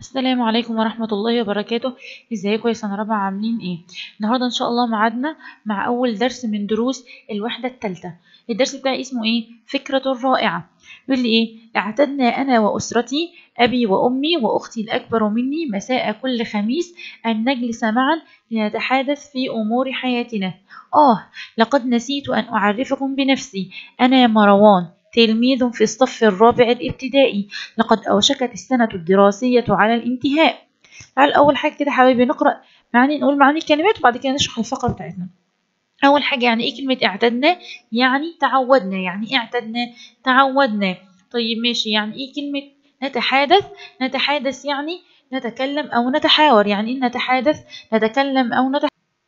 السلام عليكم ورحمة الله وبركاته ازيكم يا سنة رابعة عاملين ايه النهاردة ان شاء الله معادنا مع اول درس من دروس الوحدة الثالثة الدرس بتاعي اسمه ايه فكرة رائعة يقول لي ايه اعتدنا انا واسرتي ابي وامي واختي الاكبر مني مساء كل خميس ان نجلس معا لنتحادث في امور حياتنا اه لقد نسيت ان اعرفكم بنفسي انا مروان تلميذ في الصف الرابع الابتدائي لقد أوشكت السنة الدراسية على الانتهاء تعال أول حاجة كده حبايبي نقرأ معاني نقول معاني الكلمات وبعد كده نشرح الفقرة بتاعتنا أول حاجة يعني إيه كلمة اعتدنا يعني تعودنا يعني إيه اعتدنا تعودنا طيب ماشي يعني إيه كلمة نتحادث نتحادث يعني نتكلم أو نتحاور يعني إيه نتحادث نتكلم أو نتحاور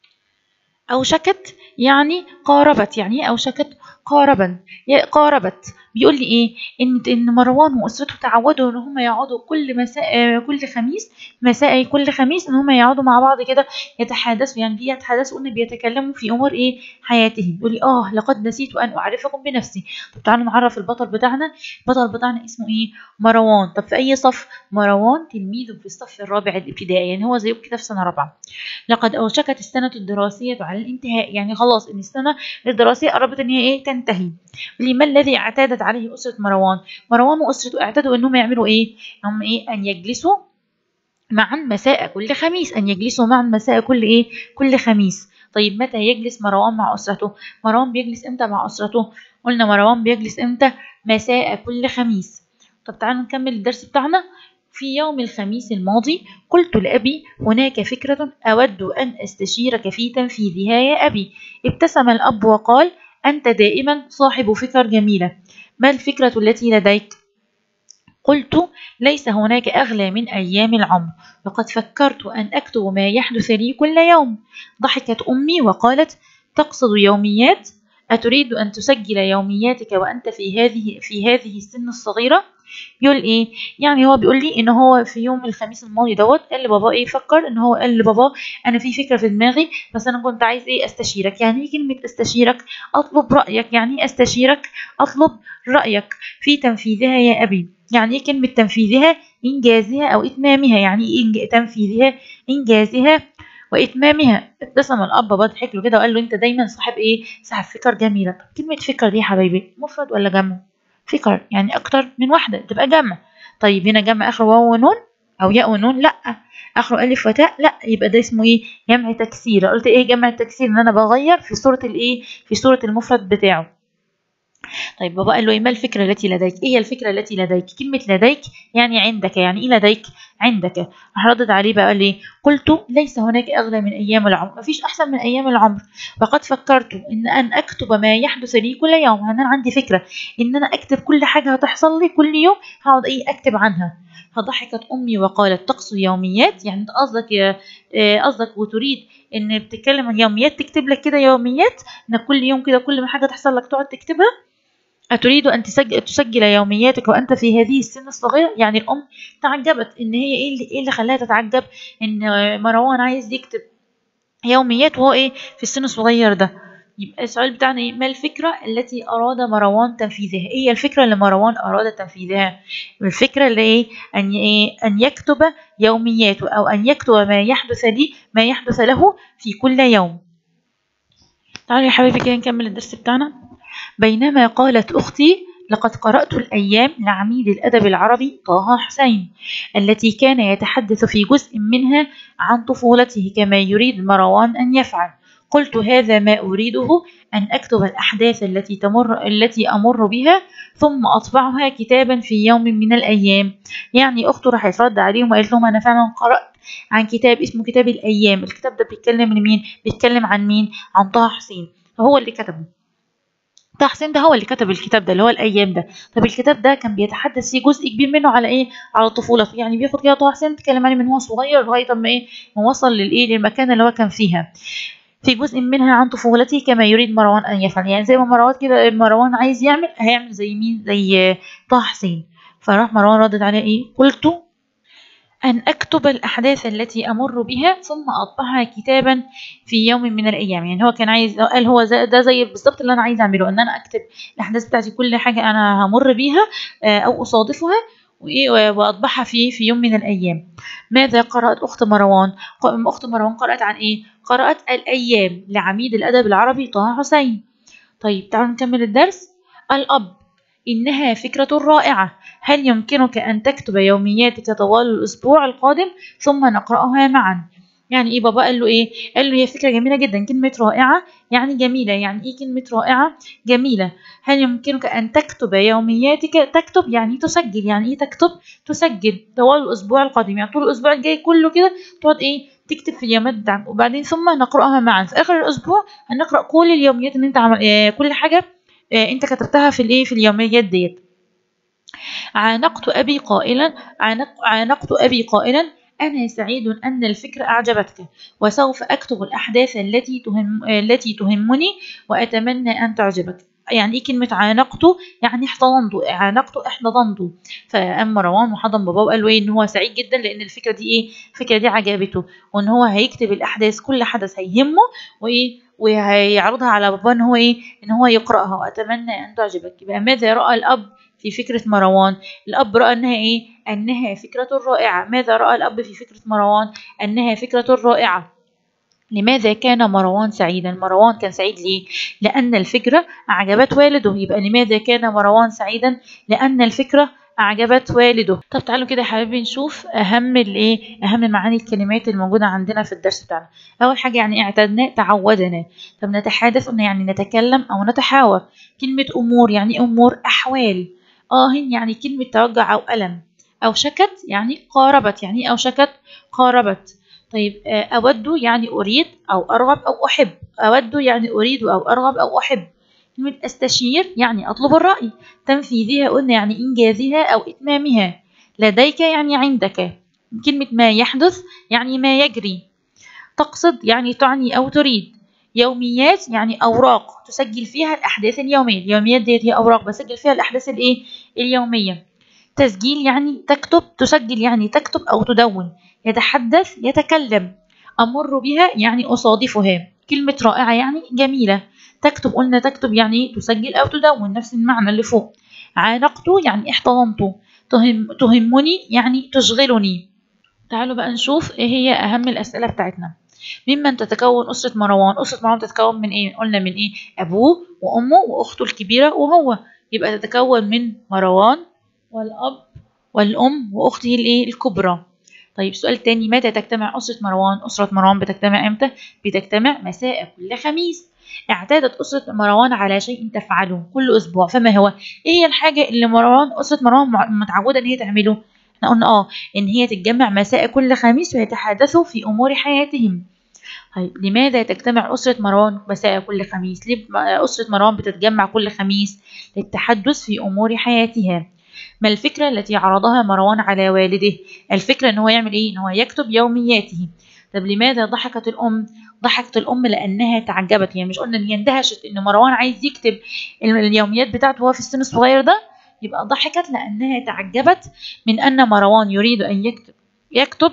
أوشكت يعني قاربت يعني إيه أوشكت قاربا قاربت بيقول لي ايه ان ان مروان واسرته تعودوا ان هم يقعدوا كل مساء كل خميس مساء كل خميس ان هم يقعدوا مع بعض كده يتحادثوا يعني بيتحادثوا ان بيتكلموا في امور ايه حياتهم يقول لي اه لقد نسيت ان اعرفكم بنفسي طب تعالوا نعرف البطل بتاعنا البطل بتاعنا اسمه ايه مروان طب في اي صف مروان تلميذ في الصف الرابع الابتدائي يعني هو زيكم كده في سنه رابعه لقد اوشكت السنه الدراسيه على الانتهاء يعني خلاص ان السنه الدراسيه قربت ان هي ايه تنتهي ما الذي اعتادت عليه أسرة مروان مروان وأسرته اعتادوا أنهم يعملوا إيه هم إيه أن يجلسوا معا مساء كل خميس أن يجلسوا معا مساء كل إيه كل خميس طيب متى يجلس مروان مع أسرته مروان بيجلس إمتى مع أسرته قلنا مروان بيجلس إمتى مساء كل خميس طب تعالوا نكمل الدرس بتاعنا في يوم الخميس الماضي قلت لأبي هناك فكرة أود أن أستشيرك في تنفيذها يا أبي ابتسم الأب وقال أنت دائما صاحب فكر جميلة ما الفكرة التي لديك؟ قلت ليس هناك أغلى من أيام العمر وقد فكرت أن أكتب ما يحدث لي كل يوم ضحكت أمي وقالت تقصد يوميات أتريد أن تسجل يومياتك وأنت في هذه في هذه السن الصغيرة بيقول ايه يعني هو بيقول لي ان هو في يوم الخميس الماضي دوت قال لبابا ايه فكر ان هو قال لبابا انا في فكره في دماغي بس انا كنت عايز ايه استشيرك يعني ايه كلمه استشيرك اطلب رايك يعني ايه استشيرك اطلب رايك في تنفيذها يا ابي يعني ايه كلمه تنفيذها انجازها او اتمامها يعني ايه تنفيذها انجازها واتمامها ابتسم الاب بضحك له كده وقال له انت دايما صاحب ايه صاحب فكر جميله طب كلمه فكر دي يا حبايبي مفرد ولا جمع فكر يعني اكتر من واحده تبقى جمع طيب هنا جمع اخره واو ونون او ياء ونون لا اخره الف وتاء لا يبقى ده اسمه ايه جمع تكسير قلت ايه جمع التكسير ان انا بغير في صوره الايه في صوره المفرد بتاعه طيب بابا قال له ايه ما الفكره التي لديك ايه هي الفكره التي لديك كلمه لديك يعني عندك يعني ايه لديك عندك راح ردد عليه بقى قال لي قلت ليس هناك اغلى من ايام العمر مفيش احسن من ايام العمر وقد فكرت ان ان اكتب ما يحدث لي كل يوم يعني انا عندي فكره ان انا اكتب كل حاجه هتحصل لي كل يوم هقعد ايه اكتب عنها فضحكت امي وقالت تقصد يوميات يعني انت قصدك قصدك وتريد ان بتتكلم عن يوميات تكتب لك كده يوميات ان كل يوم كده كل ما حاجه تحصل لك تقعد تكتبها أتريد أن تسجل, تسجل يومياتك وأنت في هذه السن الصغيرة يعني الأم تعجبت إن هي إيه اللي, إيه اللي خلاها تتعجب إن مروان عايز يكتب يوميات وهو إيه في السن الصغير ده يبقى السؤال بتاعنا إيه ما الفكرة التي أراد مروان تنفيذها إيه الفكرة اللي مروان أراد تنفيذها الفكرة اللي إيه أن, إيه أن يكتب يومياته أو أن يكتب ما يحدث لي ما يحدث له في كل يوم تعالوا يا حبايبي كده نكمل الدرس بتاعنا بينما قالت أختي لقد قرأت الأيام لعميد الأدب العربي طه حسين التي كان يتحدث في جزء منها عن طفولته كما يريد مروان أن يفعل قلت هذا ما أريده أن أكتب الأحداث التي تمر التي أمر بها ثم أطبعها كتابا في يوم من الأيام يعني أخته راح يرد عليهم وقالت لهم أنا فعلا قرأت عن كتاب اسمه كتاب الأيام الكتاب ده بيتكلم من مين؟ بيتكلم عن مين؟ عن طه حسين هو اللي كتبه طه حسين ده هو اللي كتب الكتاب ده اللي هو الايام ده طب الكتاب ده كان بيتحدث فيه جزء كبير منه على ايه على طفولته يعني بياخد كده طه حسين بيتكلم عليه من هو صغير لغايه اما ايه ما وصل للايه للمكان اللي هو كان فيها في جزء منها عن طفولته كما يريد مروان ان يفعل يعني زي ما مروان كده مروان عايز يعمل هيعمل زي مين زي طه حسين فراح مروان ردد عليه ايه قلت أن أكتب الأحداث التي أمر بها ثم أطبعها كتابا في يوم من الأيام يعني هو كان عايز قال هو ده زي بالظبط اللي أنا عايز أعمله إن أنا أكتب الأحداث بتاعتي كل حاجة أنا همر بيها أو أصادفها وإيه وأطبعها في في يوم من الأيام ماذا قرأت أخت مروان أخت مروان قرأت عن إيه قرأت الأيام لعميد الأدب العربي طه حسين طيب تعالوا نكمل الدرس الأب إنها فكرة رائعة هل يمكنك أن تكتب يومياتك طوال الأسبوع القادم ثم نقرأها معا يعني ايه بابا قال له ايه قال له هي فكره جميله جدا كلمه رائعه يعني جميله يعني ايه كلمه رائعه جميله هل يمكنك ان تكتب يومياتك تكتب يعني تسجل يعني ايه تكتب تسجل طوال الاسبوع القادم يعني طول الاسبوع الجاي كله كده تقعد ايه تكتب في اليوميات بتاعتك وبعدين ثم نقراها معا في اخر الاسبوع هنقرا كل اليوميات اللي انت عمل آه كل حاجه آه انت كتبتها في الايه في اليوميات ديت عانقت ابي قائلا عانق عانقت ابي قائلا أنا سعيد أن الفكرة أعجبتك وسوف أكتب الأحداث التي تهم التي تهمني وأتمنى أن تعجبك يعني ايه كلمة عانقته يعني احتضنته عانقته احتضنته فقام مروان وحضن باباه وقال له ايه ان هو سعيد جدا لان الفكرة دي ايه الفكرة دي عجبته وان هو هيكتب الاحداث كل حدث هيهمه وايه وهيعرضها على باباه ان هو ايه ان هو يقرأها واتمنى ان تعجبك يبقى ماذا رأى الاب في فكرة مروان الأب رأى أنها إيه؟ أنها فكرة رائعة ماذا رأى الأب في فكرة مروان؟ أنها فكرة رائعة لماذا كان مروان سعيدا؟ مروان كان سعيد ليه؟ لأن الفكرة أعجبت والده يبقى لماذا كان مروان سعيدا؟ لأن الفكرة أعجبت والده طب تعالوا كده يا حبايبي نشوف أهم الإيه أهم معاني الكلمات الموجودة عندنا في الدرس بتاعنا أول حاجة يعني اعتدنا تعودنا طب نتحدث قلنا يعني نتكلم أو نتحاور كلمة أمور يعني أمور أحوال آه يعني كلمة توجع أو ألم أو شكت يعني قاربت يعني أو شكت قاربت طيب أود يعني أريد أو أرغب أو أحب أود يعني أريد أو أرغب أو أحب كلمة أستشير يعني أطلب الرأي تنفيذها قلنا يعني إنجازها أو إتمامها لديك يعني عندك كلمة ما يحدث يعني ما يجري تقصد يعني تعني أو تريد يوميات يعني أوراق تسجل فيها الأحداث اليومية اليوميات ديت هي أوراق بسجل فيها الأحداث الإيه اليومية تسجيل يعني تكتب تسجل يعني تكتب أو تدون يتحدث يتكلم أمر بها يعني أصادفها كلمة رائعة يعني جميلة تكتب قلنا تكتب يعني تسجل أو تدون نفس المعنى اللي فوق عانقت يعني احتضنت تهم تهمني يعني تشغلني تعالوا بقى نشوف ايه هي أهم الأسئلة بتاعتنا ممن تتكون أسرة مروان أسرة مروان تتكون من إيه قلنا من إيه أبوه وأمه وأخته الكبيرة وهو يبقى تتكون من مروان والأب والأم وأخته الإيه الكبرى طيب سؤال تاني متى تجتمع أسرة مروان أسرة مروان بتجتمع إمتى بتجتمع مساء كل خميس اعتادت أسرة مروان على شيء تفعله كل أسبوع فما هو إيه هي الحاجة اللي مروان أسرة مروان متعودة إن هي تعمله احنا قلنا اه ان هي تتجمع مساء كل خميس ويتحدثوا في امور حياتهم طيب لماذا تجتمع أسرة مروان مساء كل خميس؟ ليه أسرة مروان بتتجمع كل خميس؟ للتحدث في أمور حياتها. ما الفكرة التي عرضها مروان على والده؟ الفكرة إن هو يعمل إيه؟ إن هو يكتب يومياته. طب لماذا ضحكت الأم؟ ضحكت الأم لأنها تعجبت، يعني مش قلنا إن هي اندهشت إن مروان عايز يكتب اليوميات بتاعته وهو في السن الصغير ده؟ يبقى ضحكت لأنها تعجبت من أن مروان يريد أن يكتب يكتب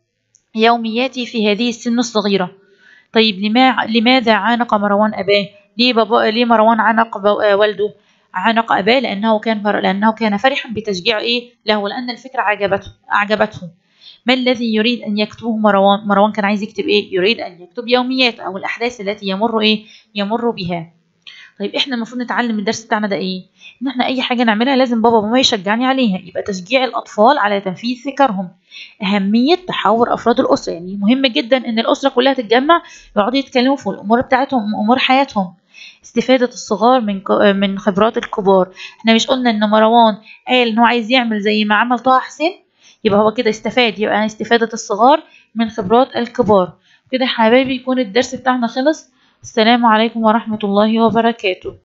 يومياتي في هذه السن الصغيرة. طيب لما لماذا عانق مروان أباه؟ ليه بابا ليه مروان عانق والده؟ عانق أباه لأنه كان فر... لأنه كان فرحا بتشجيع إيه له لأن الفكرة عجبته أعجبته. ما الذي يريد أن يكتبه مروان؟ مروان كان عايز يكتب إيه؟ يريد أن يكتب يوميات أو الأحداث التي يمر إيه؟ يمر بها. طيب احنا المفروض نتعلم الدرس بتاعنا ده ايه ان احنا اي حاجه نعملها لازم بابا وماما يشجعني عليها يبقى تشجيع الاطفال على تنفيذ فكرهم اهميه تحاور افراد الاسره يعني مهم جدا ان الاسره كلها تتجمع يقعدوا يتكلموا في الامور بتاعتهم امور حياتهم استفادة الصغار من من خبرات الكبار احنا مش قلنا ان مروان قال ان هو عايز يعمل زي ما عمل طه حسين يبقى هو كده استفاد يبقى استفادة الصغار من خبرات الكبار كده يا حبايبي يكون الدرس بتاعنا خلص السلام عليكم ورحمة الله وبركاته